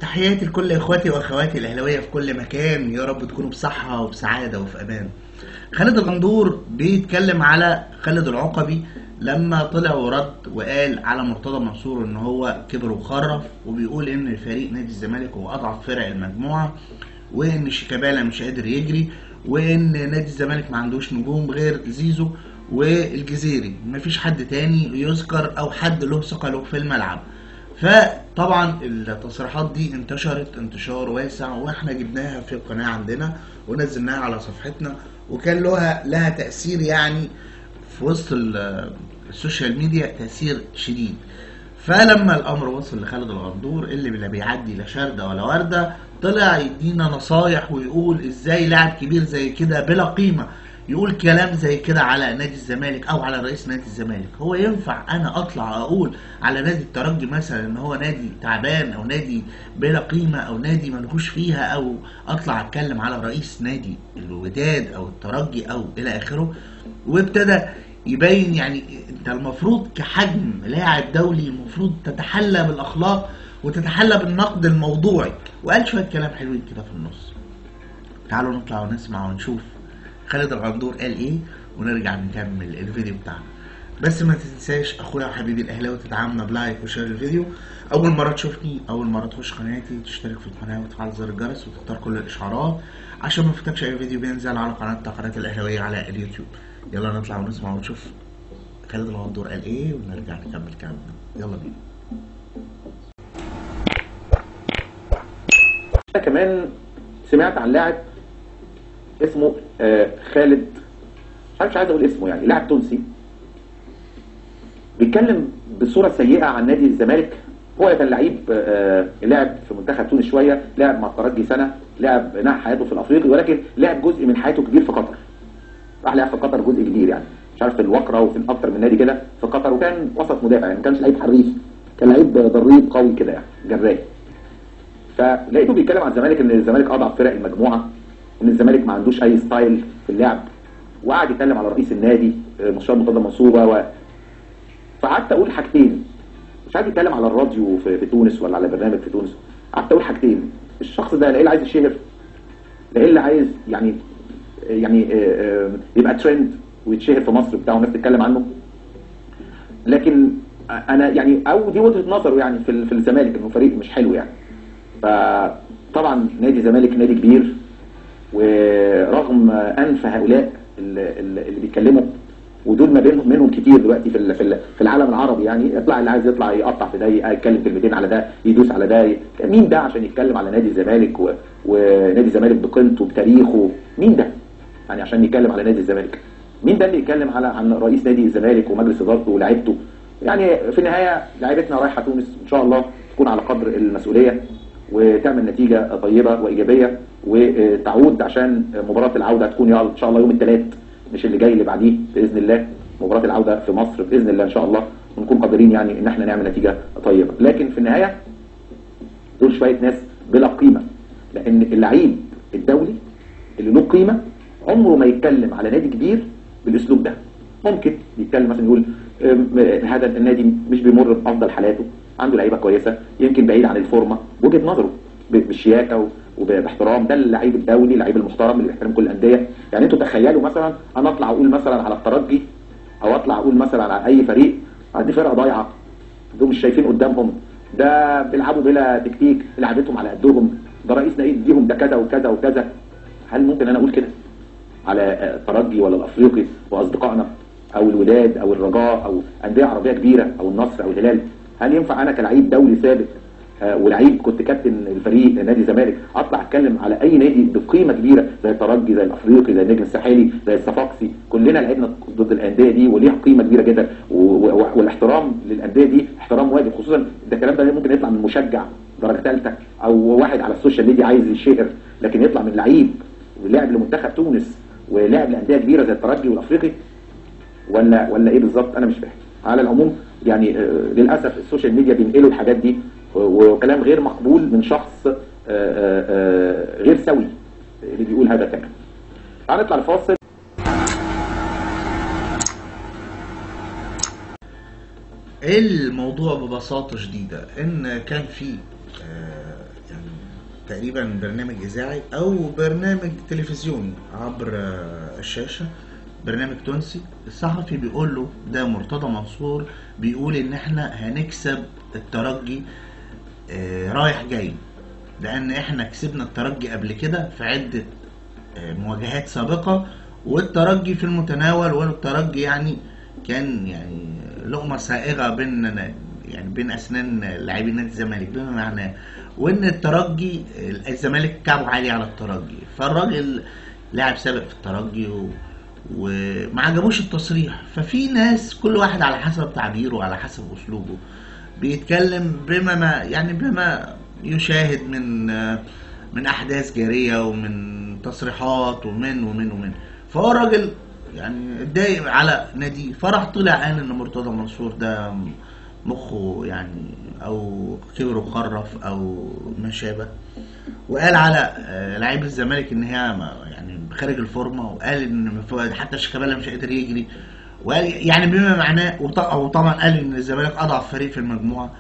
تحياتي لكل اخواتي واخواتي الاهلاويه في كل مكان يا رب تكونوا بصحه وبسعاده وفي امان خالد الغندور بيتكلم على خالد العقبي لما طلع ورد وقال على مرتضى منصور ان هو كبر وخرف وبيقول ان فريق نادي الزمالك هو اضعف فرق المجموعه وان شيكابالا مش قادر يجري وان نادي الزمالك ما عندوش نجوم غير زيزو والجزيري مفيش حد تاني يذكر او حد له ثقه له في الملعب فطبعا التصريحات دي انتشرت انتشار واسع واحنا جبناها في القناه عندنا ونزلناها على صفحتنا وكان لها لها تاثير يعني في وسط ال- السوشيال ميديا تاثير شديد فلما الامر وصل لخالد الغندور اللي لا بيعدي لا شارده ولا ورده طلع يدينا نصايح ويقول ازاي لاعب كبير زي كده بلا قيمه يقول كلام زي كده على نادي الزمالك او على رئيس نادي الزمالك هو ينفع انا اطلع اقول على نادي الترجي مثلا ان هو نادي تعبان او نادي بلا قيمه او نادي ملهوش فيها او اطلع اتكلم على رئيس نادي الوداد او الترجي او الى اخره وابتدى يبين يعني انت المفروض كحجم لاعب دولي المفروض تتحلى بالاخلاق وتتحلى بالنقد الموضوعي وقال شويه كلام حلوين كده في النص تعالوا نطلع ونسمع ونشوف خالد الغندور قال ايه ونرجع نكمل الفيديو بتاعنا بس ما تنساش اخويا وحبيبي الاهلاوي تدعمنا بلايك وشير الفيديو اول مره تشوفني اول مره تخش قناتي تشترك في القناه وتفعل زر الجرس وتختار كل الاشعارات عشان ما يفوتكش اي فيديو بينزل على قناه قناه الاهلاويه على اليوتيوب يلا نطلع ونسمع ونشوف خالد الغندور قال ايه ونرجع نكمل كلامنا يلا بينا انا كمان سمعت عن لاعب اسمه آه، خالد مش عارف مش عايز اقول اسمه يعني لاعب تونسي بيتكلم بصوره سيئه عن نادي الزمالك هو كان لعيب آه، لعب في منتخب تونس شويه لعب مع الترجي سنه لعب نهى حياته في الافريقي ولكن لعب جزء من حياته كبير في قطر راح لعب في قطر جزء كبير يعني مش عارف في الوكره وفي اكتر من نادي كده في قطر وكان وسط مدافع يعني ما كانش لعيب حريف كان لعيب ضريب قوي كده يعني جراي فلقيته بيتكلم عن الزمالك ان الزمالك اضعف فرق المجموعه ان الزمالك ما عندوش اي ستايل في اللعب وقعد يتكلم على رئيس النادي آه، مستشار مرتضى منصور و فقعدت اقول حاجتين مش عايز يتكلم على الراديو في, في تونس ولا على برنامج في تونس قعدت اقول حاجتين الشخص ده لا اللي عايز يشهر لا اللي عايز يعني يعني آه، آه، يبقى ترند ويتشهر في مصر بتاعه والناس تتكلم عنه لكن انا يعني او دي وجهه نظره يعني في ال- في الزمالك انه فريق مش حلو يعني فطبعا نادي الزمالك نادي كبير ورغم انف هؤلاء اللي, اللي بيتكلموا ودول ما بينهم منهم كتير دلوقتي في ال- في ال- في العالم العربي يعني يطلع اللي عايز يطلع يقطع في ده يتكلم كلمتين على ده يدوس على ده مين ده عشان يتكلم على نادي الزمالك و- ونادي الزمالك بقيمته بتاريخه مين ده يعني عشان يتكلم على نادي الزمالك مين ده اللي يتكلم على عن رئيس نادي الزمالك ومجلس ادارته ولاعيبته يعني في النهايه لعيبتنا رايحه تونس ان شاء الله تكون على قدر المسؤوليه وتعمل نتيجه طيبه وايجابيه وتعود عشان مباراه العوده تكون يا- ان شاء الله يوم الثلاث مش اللي جاي اللي بعديه باذن الله مباراه العوده في مصر باذن الله ان شاء الله ونكون قادرين يعني ان احنا نعمل نتيجه طيبه لكن في النهايه دول شويه ناس بلا قيمه لان اللعيب الدولي اللي له قيمه عمره ما يتكلم على نادي كبير بالاسلوب ده ممكن يتكلم مثلا يقول أم، هذا النادي مش بيمر بافضل حالاته عنده لعيبه كويسه يمكن بعيد عن الفورمه وجهه نظره ب- بالشياكه و- وباحترام ده اللعيب الدولي اللعيب المحترم اللي بيحترم كل الانديه يعني انتوا تخيلوا مثلا انا اطلع اقول مثلا على الترجي او اطلع اقول مثلا على اي فريق عندي فرقه ضايعه دول مش شايفين قدامهم ده بيلعبوا بلا تكتيك لعبتهم على قدهم ده رئيس نادي ديهم ده كذا وكذا وكذا هل ممكن انا اقول كده على آه، الترجي ولا الافريقي واصدقائنا او الوداد او الرجاء او انديه عربيه كبيره او النصر او الهلال هل ينفع انا كلعيب دولي سابق آه، ولعيب كنت كابتن الفريق نادي الزمالك اطلع اتكلم على اي نادي بقيمه كبيره زي الترجي زي الافريقي زي النجم الساحلي زي الصفاقسي كلنا لعبنا ضد الانديه دي وليها قيمه كبيره جدا و- و- والاحترام للانديه دي احترام واجب خصوصا ده الكلام ده ممكن يطلع من مشجع درجه ثالثه او واحد على السوشيال ميديا عايز يشهر لكن يطلع من لعيب ولعب لمنتخب تونس ولعب لانديه كبيره زي الترجي والافريقي ولا ولا ايه بالظبط انا مش فاهم على العموم يعني آه، للاسف السوشيال ميديا بينقلوا الحاجات دي و- وكلام غير مقبول من شخص آه، آه، آه، غير سوي اللي بيقول هذا الكلام تعال نطلع الفاصل الموضوع ببساطة شديدة ان كان في آه، يعني تقريبا برنامج اذاعي او برنامج تلفزيوني عبر آه، الشاشه برنامج تونسي الصحفي بيقول له ده مرتضى منصور بيقول ان احنا هنكسب الترجي آه، رايح جاي لان احنا كسبنا الترجي قبل كده في عده آه، مواجهات سابقه والترجي في المتناول والترجي يعني كان يعني لقمه سائغه بين يعني بين اسنان لاعبي نادي الزمالك بما معناه وان الترجي الزمالك كعبه عالي على الترجي فالراجل لاعب سابق في الترجي و... وما عجبوش التصريح ففي ناس كل واحد على حسب تعبيره وعلى حسب اسلوبه بيتكلم بما ما يعني بما يشاهد من من احداث جاريه ومن تصريحات ومن ومن ومن فهو راجل يعني اتضايق على نادي فراح طلع قال ان مرتضى منصور ده مخه يعني او كبر وخرف او ما شابه وقال على آه، لعيبه الزمالك ان هي ما- يعني خارج الفورمه وقال ان مف- حتى شيكابالا مش قادر يجري وقال يعني بما معناه وط- وطبعا قال ان الزمالك اضعف فريق في المجموعه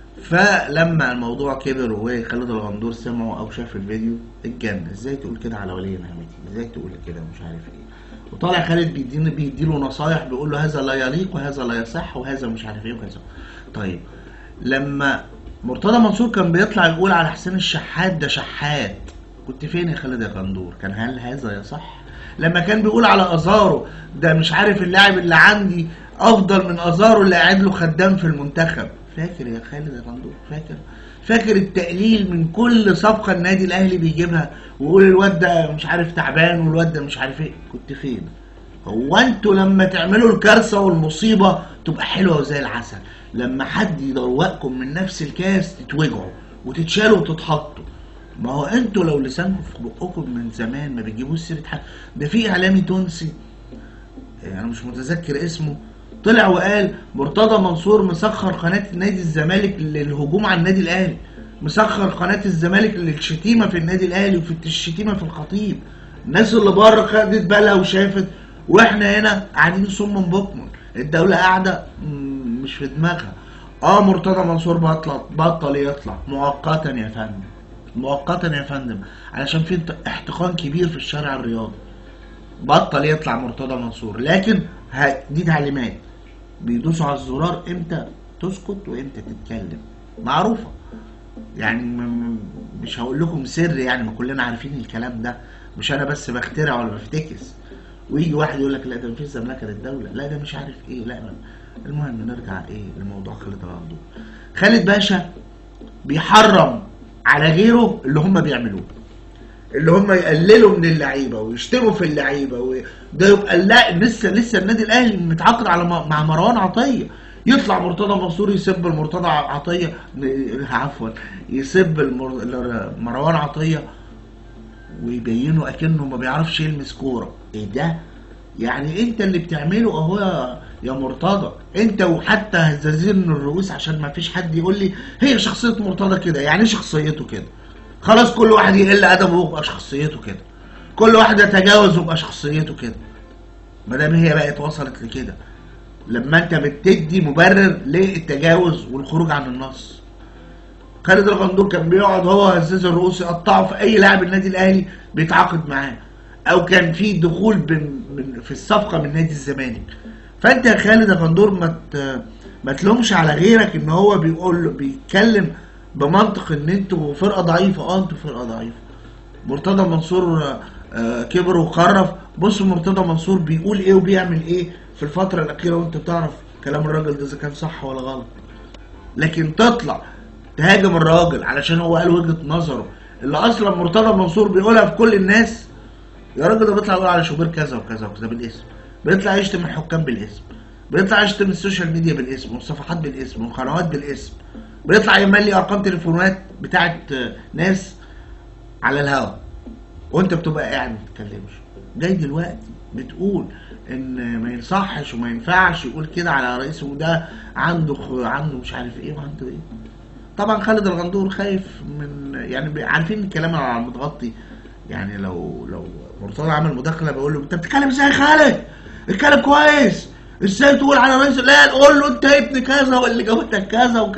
فلما الموضوع كبر وخالد الغندور سمعه او شاف الفيديو اتجنن ازاي تقول كده على ولي نعمتي ازاي تقول كده مش عارف ايه وطالع خالد بيديني بيديله نصايح بيقول له هذا لا يليق وهذا لا يصح وهذا مش عارف ايه وكذا طيب لما مرتضى منصور كان بيطلع يقول على حسين الشحات ده شحات كنت فين يا خالد يا غندور كان هل هذا يصح لما كان بيقول على ازارو ده مش عارف اللاعب اللي عندي افضل من ازارو اللي قاعد له خدام في المنتخب فاكر يا خالد يا غندور فاكر فاكر التقليل من كل صفقه النادي الاهلي بيجيبها ويقول الواد ده مش عارف تعبان والواد ده مش عارف ايه كنت فين هو انتوا لما تعملوا الكارثه والمصيبه تبقى حلوه وزي العسل لما حد يدوقكم من نفس الكاس تتوجعوا وتتشالوا وتتحطوا ما هو انتوا لو لسانكم في بقكم من زمان ما بتجيبوش سيره حد ده في اعلامي تونسي انا مش متذكر اسمه طلع وقال مرتضى منصور مسخر قناه نادي الزمالك للهجوم على النادي الاهلي مسخر قناه الزمالك للشتيمه في النادي الاهلي وفي الشتيمه في الخطيب الناس اللي بره خدت بالها وشافت واحنا هنا قاعدين صم بكم الدوله قاعده مم، مش في دماغها اه مرتضى منصور بطل بطل يطلع مؤقتا يا فندم مؤقتا يا فندم علشان في احتقان كبير في الشارع الرياضي بطل يطلع مرتضى منصور لكن ه- دي تعليمات بيدوسوا على الزرار امتى تسكت وامتى تتكلم معروفه يعني م- م- مش هقول لكم سر يعني ما كلنا عارفين الكلام ده مش انا بس بخترع ولا بفتكس ويجي واحد يقول لك لا ده مفيش مملكه للدوله لا ده مش عارف ايه لا لا. المهم نرجع ايه لموضوع خالد الغندور خالد باشا بيحرم على غيره اللي هم بيعملوه اللي هم يقللوا من اللعيبه ويشتموا في اللعيبه وده يبقى لا لسه لسه النادي الاهلي متعاقد على م- مع مروان عطيه يطلع مرتضى منصور يسب المرتضى عطيه عفوا يسب المر- مروان عطيه ويبينه اكنه ما بيعرفش يلمس كوره ايه ده يعني انت اللي بتعمله اهو يا يا مرتضى انت وحتى هزازين الرؤوس عشان ما فيش حد يقول لي هي شخصيه مرتضى كده يعني ايه شخصيته كده خلاص كل واحد يقل ادبه ويبقى شخصيته كده كل واحد يتجاوز ويبقى شخصيته كده ما دام هي بقت وصلت لكده لما انت بتدي مبرر للتجاوز والخروج عن النص خالد الغندور كان بيقعد هو هزاز الرؤوس يقطعه في اي لاعب النادي الاهلي بيتعاقد معاه او كان في دخول بن بن في الصفقه من نادي الزمالك فانت يا خالد الغندور ما ت- ما تلومش على غيرك ان هو بيقول بيتكلم بمنطق ان انتوا فرقه ضعيفه اه انتوا فرقه ضعيفه مرتضى منصور آه، آه، كبر وخرف بص مرتضى منصور بيقول ايه وبيعمل ايه في الفتره الاخيره وانت بتعرف كلام الراجل ده اذا كان صح ولا غلط لكن تطلع تهاجم الراجل علشان هو قال وجهه نظره اللي اصلا مرتضى منصور بيقولها في كل الناس يا راجل ده بيطلع يقول على شوبير كذا وكذا وكذا بالاسم بيطلع يشتم الحكام بالاسم بيطلع يشتم السوشيال ميديا بالاسم والصفحات بالاسم والقنوات بالاسم بيطلع يملي ارقام تليفونات بتاعت آه، ناس على الهوا وانت بتبقى قاعد ما بتتكلمش جاي دلوقتي بتقول ان ما يصحش وما ينفعش يقول كده على رئيس وده عنده خ- عنده مش عارف ايه وعنده ايه طبعا خالد الغندور خايف من يعني بي- عارفين الكلام على المتغطي يعني لو لو مرتضى عمل مداخله بقول له انت بتتكلم ازاي يا خالد؟ اتكلم كويس ازاي تقول على رئيس لا قول له انت ابن كذا واللي جابتك كذا وكذا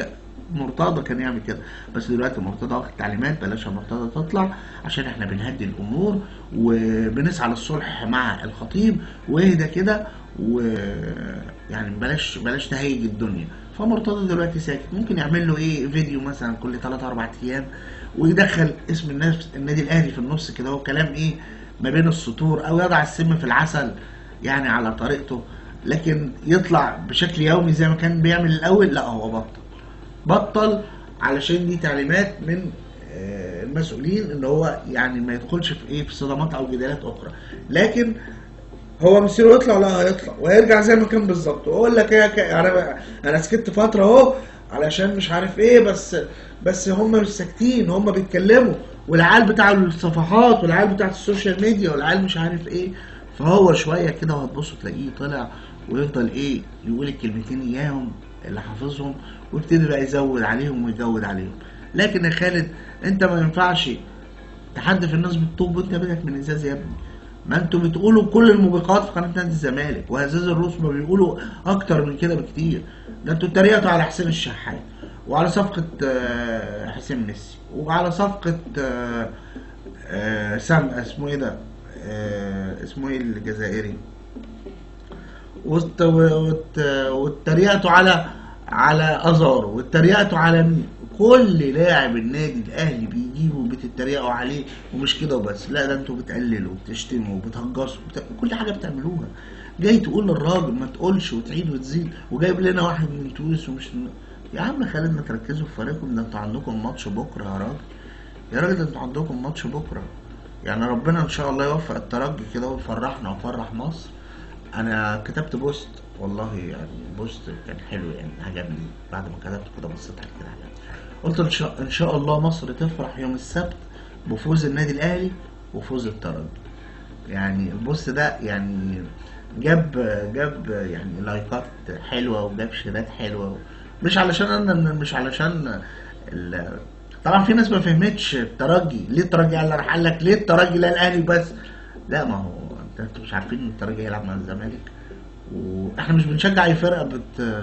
مرتضى كان يعمل كده بس دلوقتي مرتضى واخد تعليمات بلاش يا مرتضى تطلع عشان احنا بنهدي الامور وبنسعى للصلح مع الخطيب واهدى كده ويعني بلاش بلاش تهيج الدنيا فمرتضى دلوقتي ساكت ممكن يعمل له ايه فيديو مثلا كل 3 4 ايام ويدخل اسم الناس النادي الاهلي في النص كده هو كلام ايه ما بين السطور او يضع السم في العسل يعني على طريقته لكن يطلع بشكل يومي زي ما كان بيعمل الاول لا هو بطل بطل علشان دي تعليمات من آه، المسؤولين ان هو يعني ما يدخلش في ايه في صدمات او جدالات اخرى لكن هو مصيره يطلع لا هيطلع وهيرجع زي ما كان بالظبط واقول لك ايه ك- انا انا سكت فتره اهو علشان مش عارف ايه بس بس هم مش ساكتين هم بيتكلموا والعيال بتاع الصفحات والعيال بتاعت السوشيال ميديا والعيال مش عارف ايه فهو شويه كده وهتبصوا تلاقيه طلع ويفضل ايه يقول الكلمتين اياهم اللي حافظهم ويبتدي بقى يزود عليهم ويجود عليهم لكن يا خالد انت ما ينفعش تحدف الناس بالطوب وانت بدك من ازاز يا ابني ما انتوا بتقولوا كل الموبقات في قناه نادي الزمالك وهزاز الروس ما بيقولوا اكتر من كده بكتير ده انتوا اتريقتوا على حسين الشحات وعلى صفقه آه، حسين ميسي وعلى صفقه آه، آه، سام اسمه ايه ده آه، اسمه ايه الجزائري وت- وت- واتريقتوا على على ازارو واتريقتوا على مين كل لاعب النادي الاهلي بيجيبوا بتتريقوا عليه ومش كده وبس لا ده انتوا بتقللوا وبتشتموا وبتهجصوا وبت... كل حاجه بتعملوها جاي تقول للراجل ما تقولش وتعيد وتزيد وجايب لنا واحد من تونس ومش يا عم خالد ما تركزوا في فريقكم ده انتوا عندكم ماتش بكره يا راجل يا راجل ده انتوا عندكم ماتش بكره يعني ربنا ان شاء الله يوفق الترجي كده ويفرحنا ويفرح مصر انا كتبت بوست والله يعني بوست كان حلو يعني عجبني بعد ما كتبته كده بصيت عليه كده عجبني قلت ان شاء ان شاء الله مصر تفرح يوم السبت بفوز النادي الاهلي وفوز الترجي يعني البوست ده يعني جاب جاب يعني لايكات حلوه وجاب شيرات حلوه مش علشان انا مش علشان ال... طبعا في ناس ما فهمتش الترجي ليه الترجي قال راح قال لك ليه الترجي لا الاهلي بس لا ما هو انت- انتوا مش عارفين ان الترجي هيلعب مع الزمالك واحنا مش بنشجع اي فرقه بت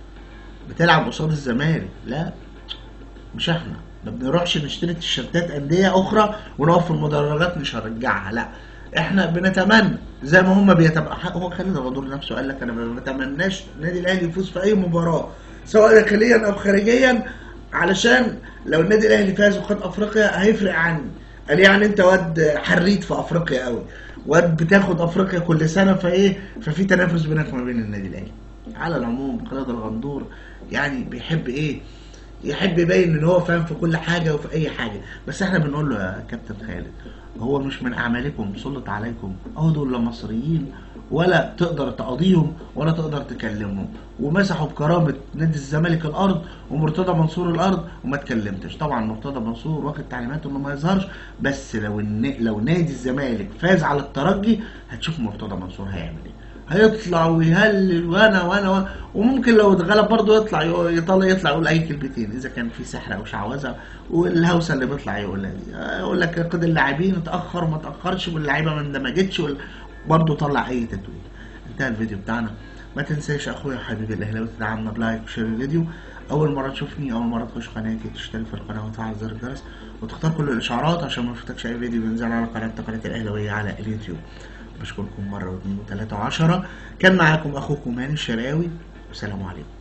بتلعب قصاد الزمالك لا مش احنا ما بنروحش نشتري تيشيرتات انديه اخرى ونقف في المدرجات مش هنرجعها لا احنا بنتمنى زي ما هم بيتمنى هو خالد الغدور نفسه قال لك انا ما بتمناش النادي الاهلي يفوز في اي مباراه سواء داخليا او خارجيا علشان لو النادي الاهلي فاز وخد افريقيا هيفرق عني قال يعني انت واد حريت في افريقيا قوي واد بتاخد افريقيا كل سنه فايه ففي تنافس بينك وما بين النادي الاهلي على العموم خالد الغندور يعني بيحب ايه يحب يبين ان هو فاهم في كل حاجه وفي اي حاجه بس احنا بنقول له يا كابتن خالد هو مش من اعمالكم سلط عليكم اه دول لا مصريين ولا تقدر تقاضيهم ولا تقدر تكلمهم ومسحوا بكرامه نادي الزمالك الارض ومرتضى منصور الارض وما اتكلمتش طبعا مرتضى منصور واخد تعليمات انه ما يظهرش بس لو الن... لو نادي الزمالك فاز على الترجي هتشوف مرتضى منصور هيعمل ايه هيطلع ويهلل وانا وانا, وأنا وممكن لو اتغلب برضه يطلع يطلع يطلع يقول اي كلمتين اذا كان في سحر او شعوذه والهوسه اللي بيطلع يقولها دي يقول لك قد اللاعبين اتاخر ما اتاخرش واللعيبه ما اندمجتش وال- برضه طلع اي تتويج انتهى الفيديو بتاعنا ما تنساش اخويا حبيبي الاهلاوي تدعمنا بلايك وشير الفيديو اول مره تشوفني اول مره تخش قناتي تشترك في القناه وتفعل زر الجرس وتختار كل الاشعارات عشان ما يفوتكش اي فيديو بينزل على قناه قناه الاهلاويه على اليوتيوب بشكركم مره واثنين وثلاثه وعشره كان معاكم اخوكم ماني الشراوي والسلام عليكم